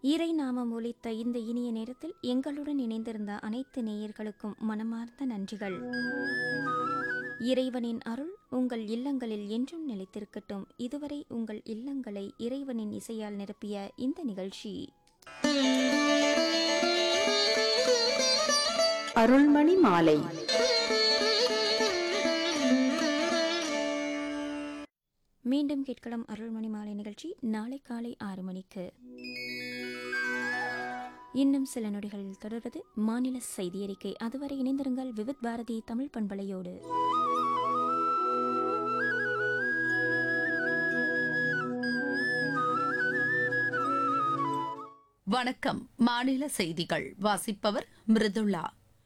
இறை நாமம் ஒலித்த இந்த இனிய நேரத்தில் எங்களுடன் இணைந்திருந்த அனைத்து நேயர்களுக்கும் மனமார்ந்த நன்றிகள் இறைவனின் அருள் உங்கள் இல்லங்களில் என்றும் நிலைத்திருக்கட்டும் இதுவரை உங்கள் இல்லங்களை இறைவனின் இசையால் நிரப்பிய இந்த நிகழ்ச்சி அருள்மணி மாலை மீண்டும் கேட்கலாம் அருள்மணி மாலை நிகழ்ச்சி நாளை காலை ஆறு மணிக்கு இன்னும் சில நொடிகளில் தொடர்வது மாநில செய்தி அறிக்கை அதுவரை இணைந்திருங்கள் விவித் பாரதி தமிழ் பண்பலையோடு வணக்கம் மாநில செய்திகள் வாசிப்பவர் மிருதுளா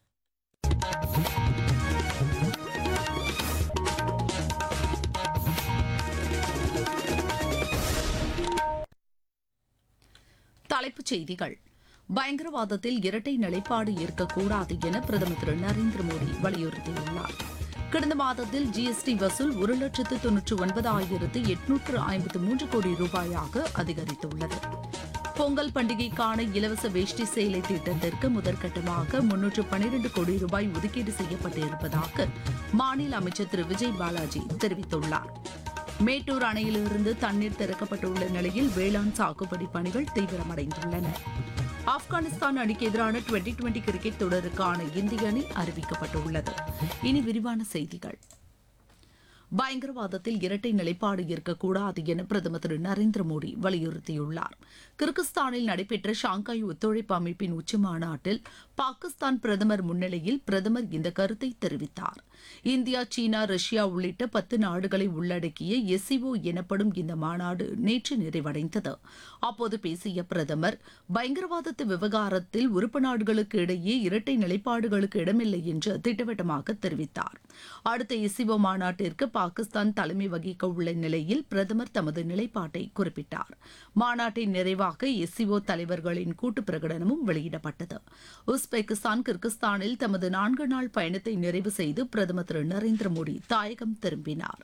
தலைப்புச் செய்திகள் பயங்கரவாதத்தில் இரட்டை நிலைப்பாடு இருக்கக்கூடாது என பிரதமர் திரு நரேந்திர மோடி வலியுறுத்தியுள்ளார் கடந்த மாதத்தில் ஜிஎஸ்டி வசூல் ஒரு லட்சத்து தொன்னூற்று ஒன்பதாயிரத்து எட்நூற்று ஐம்பத்து மூன்று கோடி ரூபாயாக அதிகரித்துள்ளது பொங்கல் பண்டிகைக்கான இலவச வேஷ்டி சேலை திட்டத்திற்கு முதற்கட்டமாக முன்னூற்று பனிரெண்டு கோடி ரூபாய் ஒதுக்கீடு செய்யப்பட்டிருப்பதாக மாநில அமைச்சர் திரு விஜய் பாலாஜி தெரிவித்துள்ளார் மேட்டூர் அணையிலிருந்து தண்ணீர் திறக்கப்பட்டுள்ள நிலையில் வேளாண் சாகுபடி பணிகள் தீவிரமடைந்துள்ளன ஆப்கானிஸ்தான் அணிக்கு எதிரான டுவெண்டி டுவெண்டி கிரிக்கெட் தொடருக்கான இந்திய அணி அறிவிக்கப்பட்டுள்ளது இனி விரிவான செய்திகள் பயங்கரவாதத்தில் இரட்டை நிலைப்பாடு இருக்கக்கூடாது என பிரதமர் திரு நரேந்திர மோடி வலியுறுத்தியுள்ளார் கிர்கிஸ்தானில் நடைபெற்ற ஷாங்காய் ஒத்துழைப்பு அமைப்பின் உச்சி மாநாட்டில் பாகிஸ்தான் பிரதமர் முன்னிலையில் பிரதமர் இந்த கருத்தை தெரிவித்தார் இந்தியா சீனா ரஷ்யா உள்ளிட்ட பத்து நாடுகளை உள்ளடக்கிய எஸ்சிஓ எனப்படும் இந்த மாநாடு நேற்று நிறைவடைந்தது அப்போது பேசிய பிரதமர் பயங்கரவாதத்து விவகாரத்தில் உறுப்பு நாடுகளுக்கு இடையே இரட்டை நிலைப்பாடுகளுக்கு இடமில்லை என்று திட்டவட்டமாக தெரிவித்தார் அடுத்த எஸ்சிஓ மாநாட்டிற்கு பாகிஸ்தான் தலைமை வகிக்க உள்ள நிலையில் பிரதமர் தமது நிலைப்பாட்டை குறிப்பிட்டார் மாநாட்டின் நிறைவாக எஸ்சிஓ தலைவர்களின் கூட்டு பிரகடனமும் வெளியிடப்பட்டது உஸ்பெகிஸ்தான் கிர்கிஸ்தானில் தமது நான்கு நாள் பயணத்தை நிறைவு செய்து பிரதமர் திரு நரேந்திர மோடி தாயகம் திரும்பினார்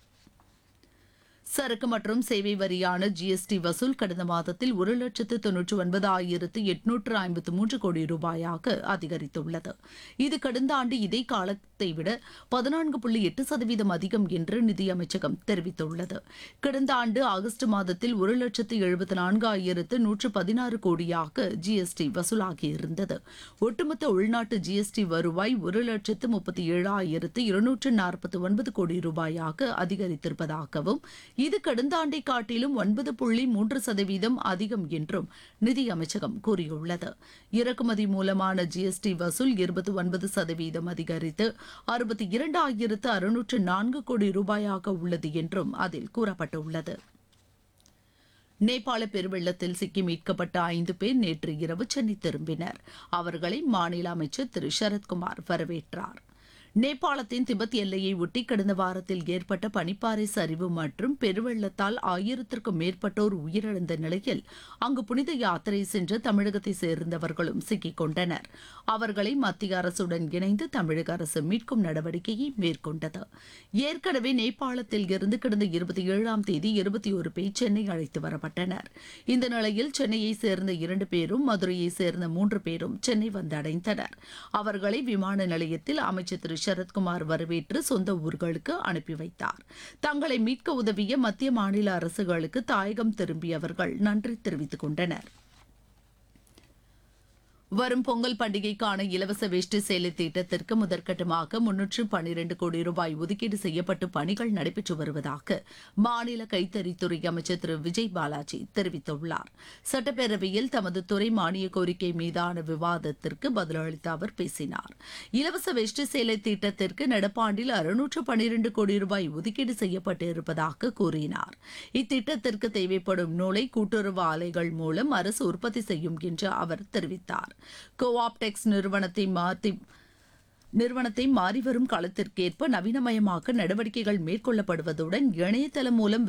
சரக்கு மற்றும் சேவை வரியான ஜிஎஸ்டி வசூல் கடந்த மாதத்தில் ஒரு லட்சத்து தொன்னூற்று ஒன்பதாயிரத்து எட்நூற்று ஐம்பத்து மூன்று கோடி ரூபாயாக அதிகரித்துள்ளது இது கடந்த ஆண்டு இதே காலத்தை விட பதினான்கு புள்ளி எட்டு சதவீதம் அதிகம் என்று நிதியமைச்சகம் தெரிவித்துள்ளது கடந்த ஆண்டு ஆகஸ்ட் மாதத்தில் ஒரு லட்சத்து எழுபத்து நான்காயிரத்து நூற்று பதினாறு கோடியாக ஜிஎஸ்டி வசூலாகியிருந்தது ஒட்டுமொத்த உள்நாட்டு ஜிஎஸ்டி வருவாய் ஒரு லட்சத்து முப்பத்தி ஏழாயிரத்து இருநூற்று நாற்பத்தி ஒன்பது கோடி ரூபாயாக அதிகரித்திருப்பதாகவும் இது கடந்த ஆண்டை காட்டிலும் ஒன்பது புள்ளி மூன்று சதவீதம் அதிகம் என்றும் நிதி அமைச்சகம் கூறியுள்ளது இறக்குமதி மூலமான ஜிஎஸ்டி வசூல் இருபத்தி ஒன்பது சதவீதம் அதிகரித்து அறுபத்தி இரண்டாயிரத்து அறுநூற்று நான்கு கோடி ரூபாயாக உள்ளது என்றும் அதில் கூறப்பட்டுள்ளது நேபாள பெருவெள்ளத்தில் சிக்கி மீட்கப்பட்ட ஐந்து பேர் நேற்று இரவு சென்னை திரும்பினர் அவர்களை மாநில அமைச்சர் திரு சரத்குமார் வரவேற்றார் நேபாளத்தின் திபெத் எல்லையை ஒட்டி கடந்த வாரத்தில் ஏற்பட்ட பனிப்பாறை சரிவு மற்றும் பெருவெள்ளத்தால் ஆயிரத்திற்கும் மேற்பட்டோர் உயிரிழந்த நிலையில் அங்கு புனித யாத்திரை சென்ற தமிழகத்தை சேர்ந்தவர்களும் சிக்கிக் கொண்டனர் அவர்களை மத்திய அரசுடன் இணைந்து தமிழக அரசு மீட்கும் நடவடிக்கையை மேற்கொண்டது ஏற்கனவே நேபாளத்தில் இருந்து கடந்த இருபத்தி ஏழாம் தேதி இருபத்தி ஒரு பேர் சென்னை அழைத்து வரப்பட்டனர் இந்த நிலையில் சென்னையை சேர்ந்த இரண்டு பேரும் மதுரையை சேர்ந்த மூன்று பேரும் சென்னை வந்தடைந்தனர் அவர்களை விமான நிலையத்தில் அமைச்சர் திரு சரத்குமார் வரவேற்று சொந்த ஊர்களுக்கு அனுப்பி வைத்தார் தங்களை மீட்க உதவிய மத்திய மாநில அரசுகளுக்கு தாயகம் திரும்பியவர்கள் நன்றி தெரிவித்துக் கொண்டனர் வரும் பொங்கல் பண்டிகைக்கான இலவச வேஷ்டி சேலை திட்டத்திற்கு முதற்கட்டமாக முன்னூற்று பன்னிரண்டு கோடி ரூபாய் ஒதுக்கீடு செய்யப்பட்டு பணிகள் நடைபெற்று வருவதாக மாநில கைத்தறித்துறை அமைச்சர் திரு விஜய் பாலாஜி தெரிவித்துள்ளார் சட்டப்பேரவையில் தமது துறை மானிய கோரிக்கை மீதான விவாதத்திற்கு பதிலளித்த அவர் பேசினார் இலவச வேஷ்டி சேலை திட்டத்திற்கு நடப்பாண்டில் அறுநூற்று பன்னிரண்டு கோடி ரூபாய் ஒதுக்கீடு செய்யப்பட்டு இருப்பதாக கூறினார் இத்திட்டத்திற்கு தேவைப்படும் நூலை கூட்டுறவு ஆலைகள் மூலம் அரசு உற்பத்தி செய்யும் என்று அவர் தெரிவித்தார் கோஆப்டெக்ஸ் நிறுவனத்தை மாற்றி நிறுவனத்தை மாறிவரும் காலத்திற்கேற்ப நவீனமயமாக்க நடவடிக்கைகள் மேற்கொள்ளப்படுவதுடன் இணையதளம் மூலம்